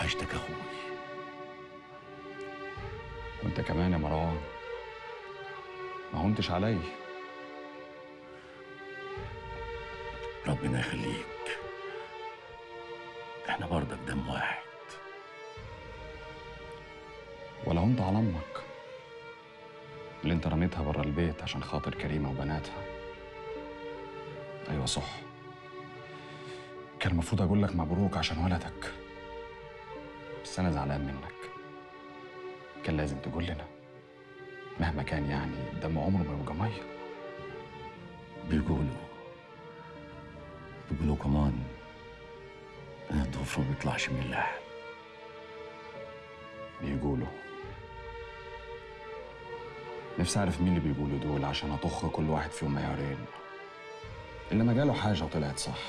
وحشتك اخوي وانت كمان يا مروان ما هونتش علي ربنا يخليك احنا برضك دم واحد ولا هونت على امك اللي انت رميتها بره البيت عشان خاطر كريمه وبناتها ايوه صح كان المفروض اقول لك مبروك عشان ولدك بس انا زعلان منك كان لازم تقول لنا مهما كان يعني الدم عمره ما يبقى ميه بيقولوا بيقولوا كمان ان الضفر ما بيطلعش من اللحم بيقولوا نفسي اعرف مين اللي بيقولوا دول عشان اطخ كل واحد فيهم معيارين اللي ما جاله حاجه وطلعت صح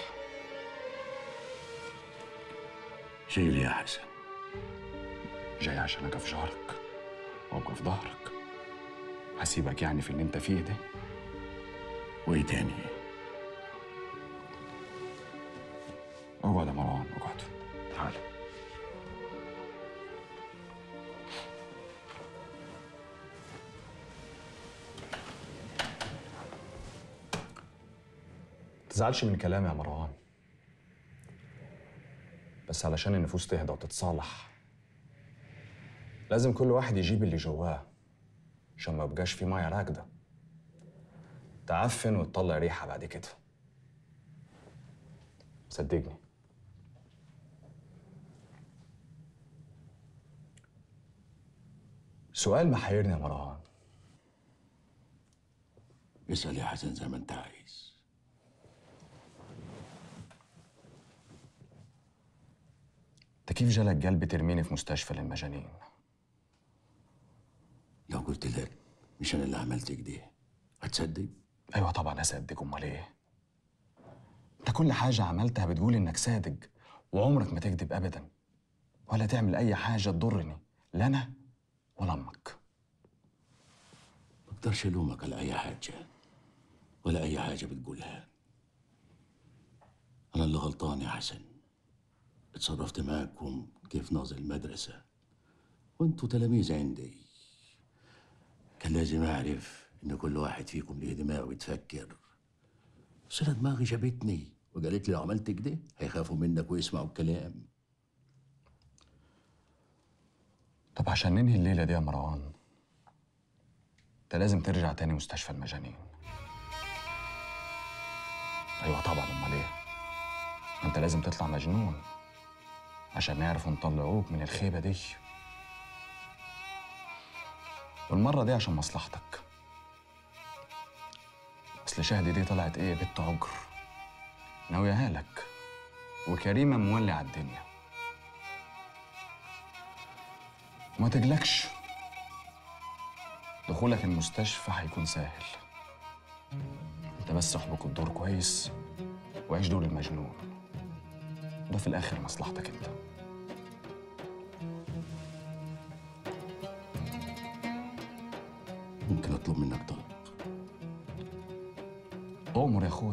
شيل يا حسن جاي عشان اقف في جارك وابقى في ظهرك هسيبك يعني في اللي انت فيه ده وايه تاني اقعد يا مروان اقعد تعال تزعلش من كلامي يا مروان بس علشان النفوس تهدى وتتصالح لازم كل واحد يجيب اللي جواه عشان ما يبقاش في ميه راكده تعفن وتطلع ريحه بعد كده صدقني سؤال محيرني يا مروان اسال يا حسن زي ما انت عايز انت كيف جالك قلب ترميني في مستشفى للمجانين لو قلت لك مش انا اللي عملت كده هتصدق ايوه طبعا اصدق امال ايه انت كل حاجه عملتها بتقول انك صادق وعمرك ما تكذب ابدا ولا تعمل اي حاجه تضرني لا انا ولا امك ما اقدرش الومك على اي حاجه ولا اي حاجه بتقولها انا اللي غلطان يا حسن اتصرفت معاكم كيف ناظر المدرسه وانتوا تلاميذ عندي كان لازم اعرف ان كل واحد فيكم ليه دماغ ويتفكر بس انا دماغي جابتني وقالت لي لو عملت كده هيخافوا منك ويسمعوا الكلام طب عشان ننهي الليله دي يا مروان انت لازم ترجع تاني مستشفى المجانين ايوه طبعا امال ايه ما انت لازم تطلع مجنون عشان نعرفوا نطلعوك من الخيبه دي والمره دي عشان مصلحتك اصل شهدي دي طلعت ايه بنت عجر ناويها لك وكريمه مولع الدنيا وما تقلقش دخولك المستشفى هيكون سهل انت بس احبك الدور كويس وعيش دور المجنون ده في الاخر مصلحتك انت ممكن اطلب منك طلب امر يا اخوي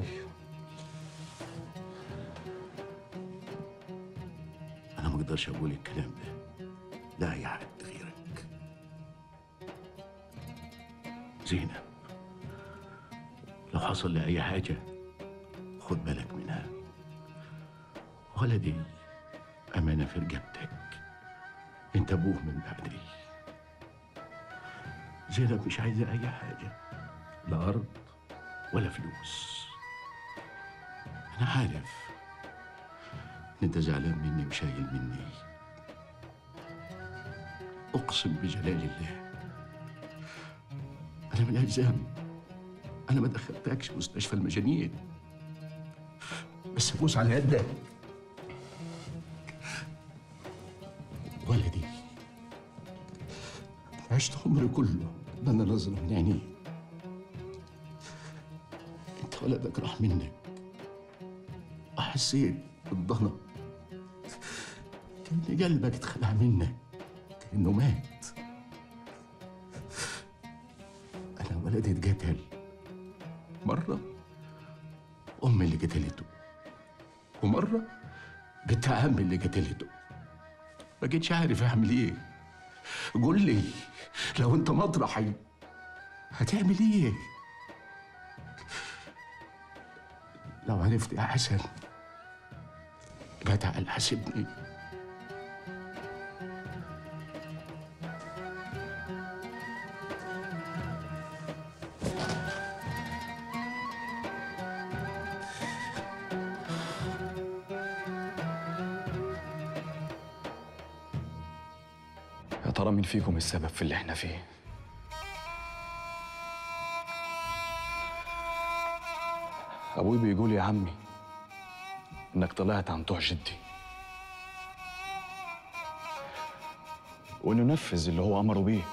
انا ما اقدرش اقول الكلام ده لا اي حد غيرك زينب لو حصل لي اي حاجه خد بالك منها ولدي امانه في رقبتك انت ابوه من بعدي زينب مش عايزه اي حاجه لا ارض ولا فلوس انا عارف ان انت زعلان مني وشايل مني اقسم بجلال الله انا من ذنب انا ما دخلتكش مستشفى المجانين بس ابوس على يدك ولدي عشت عمري كله انا نظره من عينيه انت ولدك راح منك وحسيت بالضنا كأن قلبك اتخلع منك كأنه مات أنا ولدي اتقتل مرة أمي اللي قتلته ومرة بنت عمي اللي قتلته ما جيتش عارف اعمل ايه قول لي لو انت مطرحي هتعمل ايه لو عرفت يا حسن جدع حاسبني يا ترى مين فيكم السبب في اللي احنا فيه ابوي بيقول يا عمي انك طلعت عن طوع جدي وانه نفذ اللي هو امره بيه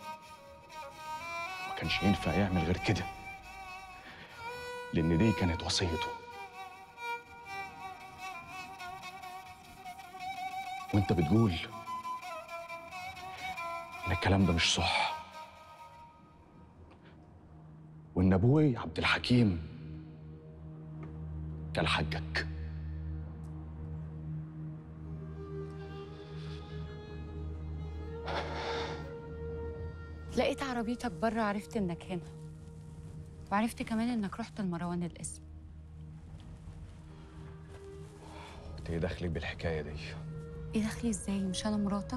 ما كانش ينفع يعمل غير كده لان دي كانت وصيته وانت بتقول ان الكلام ده مش صح وان ابوي عبد الحكيم كان حقك لقيت عربيتك بره عرفت انك هنا وعرفت كمان انك رحت لمروان القسم انت ايه دخلك بالحكايه دي ايه دخلي ازاي مش انا مراتك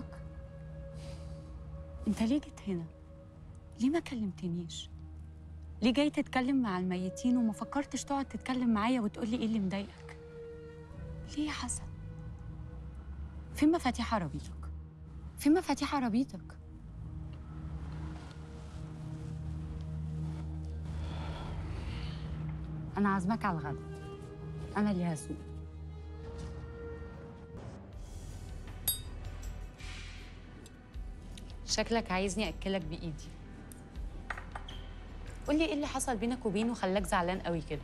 انت ليه جيت هنا ليه ما كلمتنيش ليه جاي تتكلم مع الميتين وما فكرتش تقعد تتكلم معايا وتقولي ايه اللي مضايقك ليه يا حسن فين مفاتيح عربيتك فين مفاتيح عربيتك انا عازمك على الغدا انا اللي هسوق شكلك عايزني اكلك بايدي قولي ايه اللي حصل بينك وبينه خلاك زعلان قوي كده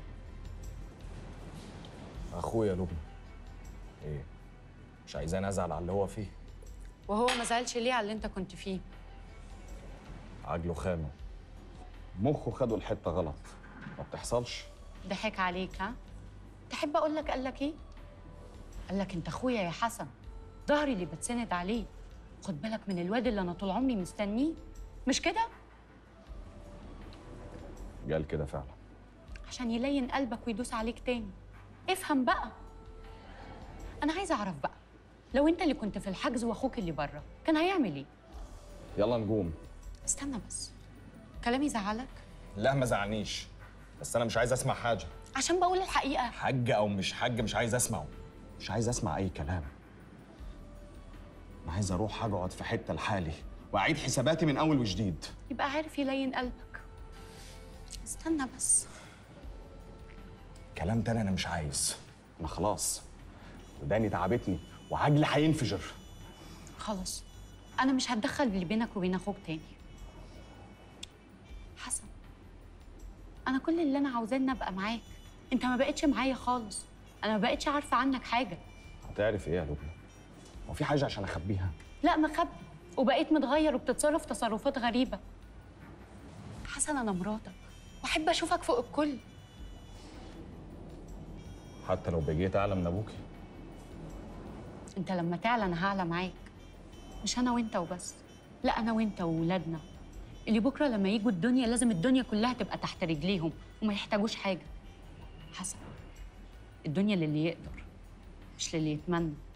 اخويا لبنى ايه مش عايزاني ازعل على اللي هو فيه وهو ما زعلش ليه على اللي انت كنت فيه عجله خانه مخه خده الحته غلط ما بتحصلش ضحك عليك ها تحب اقول لك قال لك ايه قال لك انت اخويا يا حسن ظهري اللي بتسند عليه خد بالك من الواد اللي انا طول عمري مستنيه مش كده قال كده فعلا عشان يلين قلبك ويدوس عليك تاني افهم بقى انا عايزه اعرف بقى لو انت اللي كنت في الحجز واخوك اللي بره كان هيعمل ايه يلا نقوم استنى بس كلامي زعلك لا ما زعلنيش بس انا مش عايز اسمع حاجه عشان بقول الحقيقه حاج او مش حاج مش عايز اسمعه مش عايز اسمع اي كلام انا عايز اروح اقعد في حته لحالي واعيد حساباتي من اول وجديد يبقى عارف يلين قلبك استنى بس كلام تاني انا مش عايز انا خلاص وداني تعبتني وعجلي هينفجر خلاص انا مش هتدخل اللي بينك وبين اخوك تاني حسن انا كل اللي انا عاوزاه ان ابقى معاك انت ما بقتش معايا خالص انا ما بقتش عارفه عنك حاجه هتعرف ايه يا لبنى هو في حاجه عشان اخبيها لا مخبي وبقيت متغير وبتتصرف تصرفات غريبه حسن انا مراتك واحب اشوفك فوق الكل حتى لو بقيت اعلى من ابوكي انت لما تعلى انا هعلى معاك مش انا وانت وبس لا انا وانت وولادنا اللي بكره لما يجوا الدنيا لازم الدنيا كلها تبقى تحت رجليهم وما يحتاجوش حاجه حسن الدنيا للي يقدر مش للي يتمنى